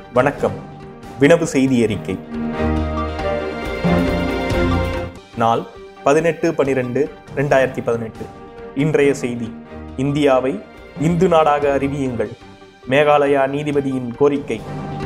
வணக்கம் வினவு செய்தி அறிக்கை நாள் பதினெட்டு பனிரெண்டு ரெண்டாயிரத்தி பதினெட்டு இன்றைய செய்தி இந்தியாவை இந்து நாடாக அறிவியுங்கள் மேகாலயா நீதிபதியின் கோரிக்கை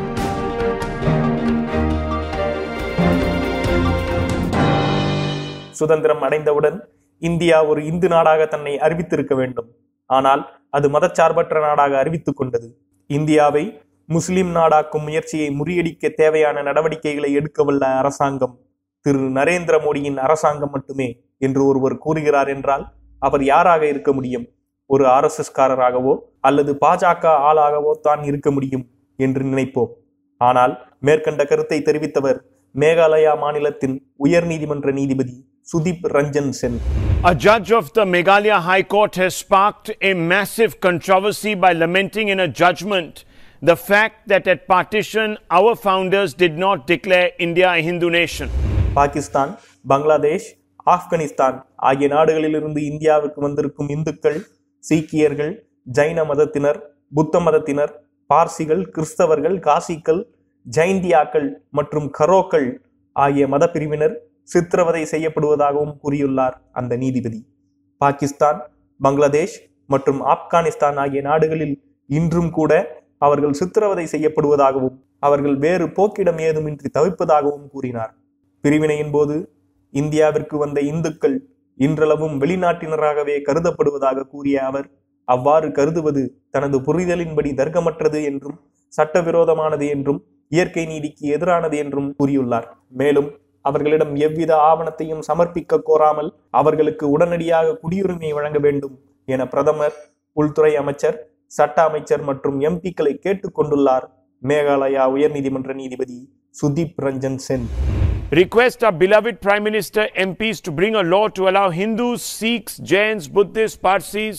சுதந்திரம் அடைந்தவுடன் இந்தியா ஒரு இந்து நாடாக தன்னை அறிவித்திருக்க வேண்டும் ஆனால் அது மதச்சார்பற்ற நாடாக அறிவித்துக் கொண்டது இந்தியாவை முஸ்லிம் நாடாக்கும் முயற்சியை முறியடிக்க தேவையான நடவடிக்கைகளை எடுக்கவல்ல அரசாங்கம் திரு நரேந்திர மோடியின் அரசாங்கம் மட்டுமே என்று ஒருவர் கூறுகிறார் என்றால் அவர் யாராக இருக்க முடியும் ஒரு ஆர்எஸ்எஸ் காரராகவோ அல்லது பாஜக ஆளாகவோ தான் இருக்க முடியும் என்று நினைப்போம் ஆனால் மேற்கண்ட கருத்தை தெரிவித்தவர் மேகாலயா மாநிலத்தின் உயர் நீதிமன்ற நீதிபதி Sudip Ranjan Sen A judge of the Meghalaya High Court has sparked a massive controversy by lamenting in a judgment the fact that at partition our founders did not declare India a Hindu nation. Pakistan Bangladesh Afghanistan ஆகிய நாடுகளிலிருந்து இந்தியாவுக்கு வந்திருக்கும் இந்துக்கள் சீக்கியர்கள் ஜைன மதத்தினர் புத்த மதத்தினர் பார்சிகள் கிறிஸ்தவர்கள் காசிக்கள் ஜைந்தியாக்கள் மற்றும் கரோக்கள் ஆகிய மத பிரிவினர் சித்திரவதை செய்யப்படுவதாகவும் கூறியுள்ளார் அந்த நீதிபதி பாகிஸ்தான் பங்களாதேஷ் மற்றும் ஆப்கானிஸ்தான் ஆகிய நாடுகளில் இன்றும் கூட அவர்கள் சித்திரவதை செய்யப்படுவதாகவும் அவர்கள் வேறு போக்கிடம் ஏதுமின்றி தவிப்பதாகவும் கூறினார் பிரிவினையின் போது இந்தியாவிற்கு வந்த இந்துக்கள் இன்றளவும் வெளிநாட்டினராகவே கருதப்படுவதாக கூறிய அவர் அவ்வாறு கருதுவது தனது புரிதலின்படி தர்க்கமற்றது என்றும் சட்டவிரோதமானது என்றும் இயற்கை நீதிக்கு எதிரானது என்றும் கூறியுள்ளார் மேலும் அவர்களிடம் எவ்வித ஆவணத்தையும் சமர்ப்பிக்க கோராமல் அவர்களுக்கு உடனடியாக குடியுரிமை வழங்க வேண்டும் என பிரதமர் உள்துறை அமைச்சர் சட்ட அமைச்சர் மற்றும் எம்பிக்களை கேட்டுக்கொண்டுள்ளார் மேகாலயா உயர்நீதிமன்ற நீதிபதி Sudip Ranjan Sen Request our beloved Prime Minister MPs to bring a law to allow Hindus, Sikhs, Jains, Buddhists, Parsis,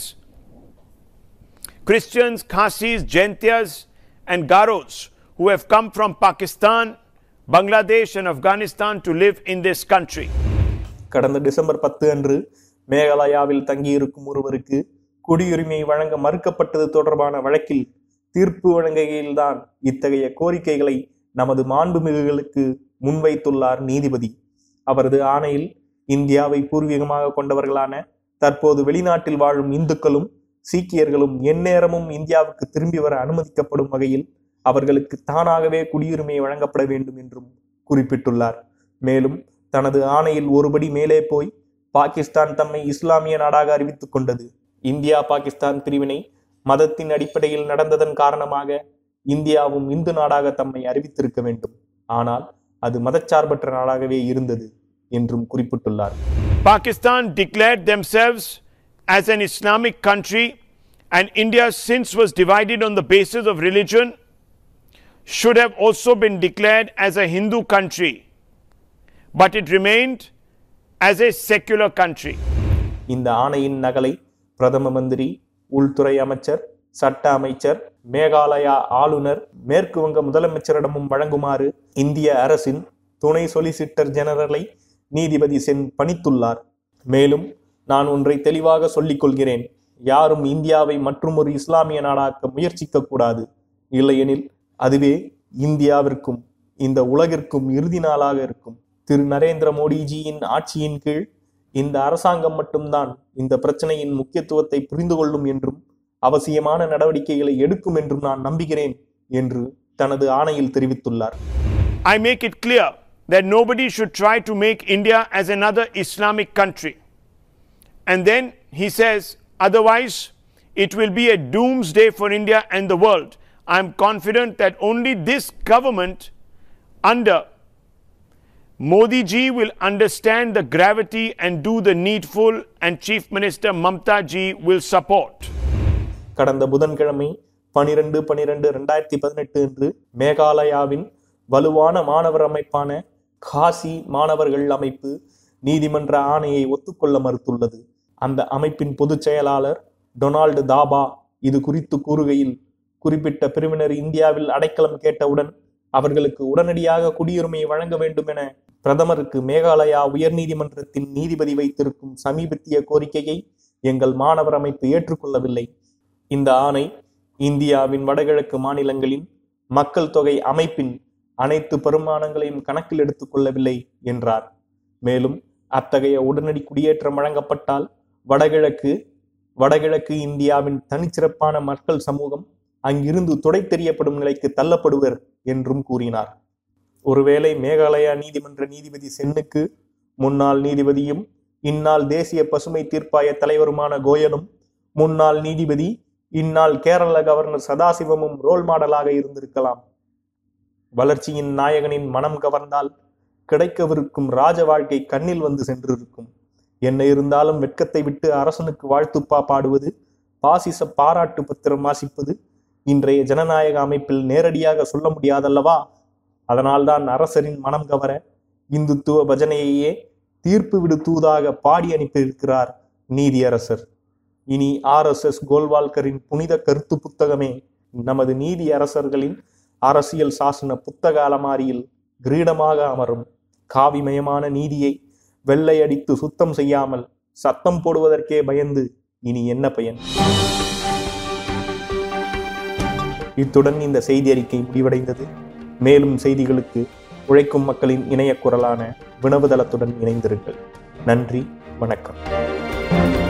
Christians, Khasis, Jaintias, and Garos who have come from Pakistan, Bangladesh, and Afghanistan to live in this country. கடந்த December பத்து அன்று மேகாலயாவில் தங்கியிருக்கும் ஒருவருக்கு குடியுரிமை வழங்க மறுக்கப்பட்டது தொடர்பான வழக்கில் தீர்ப்பு வழங்குகையில்தான் இத்தகைய கோரிக்கைகளை நமது மாண்புமிகுகளுக்கு முன்வைத்துள்ளார் நீதிபதி அவரது ஆணையில் இந்தியாவை பூர்வீகமாக கொண்டவர்களான தற்போது வெளிநாட்டில் வாழும் இந்துக்களும் சீக்கியர்களும் எந்நேரமும் இந்தியாவுக்கு திரும்பி வர அனுமதிக்கப்படும் வகையில் அவர்களுக்கு தானாகவே குடியுரிமை வழங்கப்பட வேண்டும் என்றும் குறிப்பிட்டுள்ளார் மேலும் தனது ஆணையில் ஒருபடி மேலே போய் பாகிஸ்தான் தம்மை இஸ்லாமிய நாடாக அறிவித்துக் கொண்டது இந்தியா பாகிஸ்தான் பிரிவினை மதத்தின் அடிப்படையில் நடந்ததன் காரணமாக இந்தியாவும் இந்து நாடாக தம்மை அறிவித்திருக்க வேண்டும் ஆனால் அது மதச்சார்பற்ற நாடாகவே இருந்தது என்றும் குறிப்பிட்டுள்ளார் Pakistan declared themselves as an Islamic country, and India, since was divided on the basis of religion, should have also been declared as a Hindu country, but it remained as a secular country. இந்த ஆணையின் நகலை பிரதம மந்திரி உள்துறை அமைச்சர் சட்ட அமைச்சர் மேகாலயா ஆளுநர் மேற்கு வங்க முதலமைச்சரிடமும் வழங்குமாறு இந்திய அரசின் துணை சொலிசிட்டர் ஜெனரலை நீதிபதி சென் பணித்துள்ளார் மேலும் நான் ஒன்றை தெளிவாக சொல்லிக் கொள்கிறேன் யாரும் இந்தியாவை மற்றுமொரு இஸ்லாமிய நாடாக்க முயற்சிக்க கூடாது இல்லையெனில் அதுவே இந்தியாவிற்கும் இந்த உலகிற்கும் இறுதி நாளாக இருக்கும் திரு நரேந்திர மோடிஜியின் ஆட்சியின் கீழ் இந்த அரசாங்கம் மட்டும்தான் இந்த பிரச்சனையின் முக்கியத்துவத்தை புரிந்து கொள்ளும் என்றும் அவசியமான நடவடிக்கைகளை எடுக்கும் என்றும் நான் நம்புகிறேன் என்று தனது ஆணையில் தெரிவித்துள்ளார் I make it clear that nobody should try to make India as another Islamic country. And then he says, otherwise, it will be a doomsday for India and the world. I am confident that only this government under Modi ji will understand the gravity and do the needful, and Chief Minister Mamta ji will support. கடந்த புதன்கிழமை பனிரெண்டு பனிரெண்டு ரெண்டாயிரத்தி பதினெட்டு அன்று மேகாலயாவின் வலுவான மாணவர் அமைப்பான காசி மாணவர்கள் அமைப்பு நீதிமன்ற ஆணையை ஒத்துக்கொள்ள மறுத்துள்ளது அந்த அமைப்பின் பொதுச் செயலாளர் டொனால்டு தாபா இது குறித்து கூறுகையில் குறிப்பிட்ட பிரிவினர் இந்தியாவில் அடைக்கலம் கேட்டவுடன் அவர்களுக்கு உடனடியாக குடியுரிமை வழங்க வேண்டும் என பிரதமருக்கு மேகாலயா உயர்நீதிமன்றத்தின் நீதிபதி வைத்திருக்கும் சமீபத்திய கோரிக்கையை எங்கள் மாணவர் அமைப்பு ஏற்றுக்கொள்ளவில்லை இந்த ஆணை இந்தியாவின் வடகிழக்கு மாநிலங்களின் மக்கள் தொகை அமைப்பின் அனைத்து பெருமானங்களையும் கணக்கில் எடுத்துக் கொள்ளவில்லை என்றார் மேலும் அத்தகைய உடனடி குடியேற்றம் வழங்கப்பட்டால் வடகிழக்கு வடகிழக்கு இந்தியாவின் தனிச்சிறப்பான மக்கள் சமூகம் அங்கிருந்து துடை தெரியப்படும் நிலைக்கு தள்ளப்படுவர் என்றும் கூறினார் ஒருவேளை மேகாலயா நீதிமன்ற நீதிபதி சென்னுக்கு முன்னாள் நீதிபதியும் இந்நாள் தேசிய பசுமை தீர்ப்பாய தலைவருமான கோயலும் முன்னாள் நீதிபதி இந்நாள் கேரள கவர்னர் சதாசிவமும் ரோல் மாடலாக இருந்திருக்கலாம் வளர்ச்சியின் நாயகனின் மனம் கவர்ந்தால் கிடைக்கவிருக்கும் ராஜ வாழ்க்கை கண்ணில் வந்து சென்றிருக்கும் என்ன இருந்தாலும் வெட்கத்தை விட்டு அரசனுக்கு வாழ்த்துப்பா பாடுவது பாசிச பாராட்டு பத்திரம் வாசிப்பது இன்றைய ஜனநாயக அமைப்பில் நேரடியாக சொல்ல முடியாதல்லவா அதனால்தான் அரசரின் மனம் கவர இந்துத்துவ பஜனையையே தீர்ப்பு விடு தூதாக பாடி அனுப்பியிருக்கிறார் நீதியரசர் இனி ஆர் எஸ் எஸ் கோல்வால்கரின் புனித கருத்து புத்தகமே நமது நீதி அரசர்களின் அரசியல் சாசன புத்தக அலமாரியில் கிரீடமாக அமரும் காவிமயமான நீதியை வெள்ளையடித்து சுத்தம் செய்யாமல் சத்தம் போடுவதற்கே பயந்து இனி என்ன பயன் இத்துடன் இந்த செய்தி அறிக்கை முடிவடைந்தது மேலும் செய்திகளுக்கு உழைக்கும் மக்களின் இணைய குரலான வினவுதளத்துடன் இணைந்திருங்கள் நன்றி வணக்கம்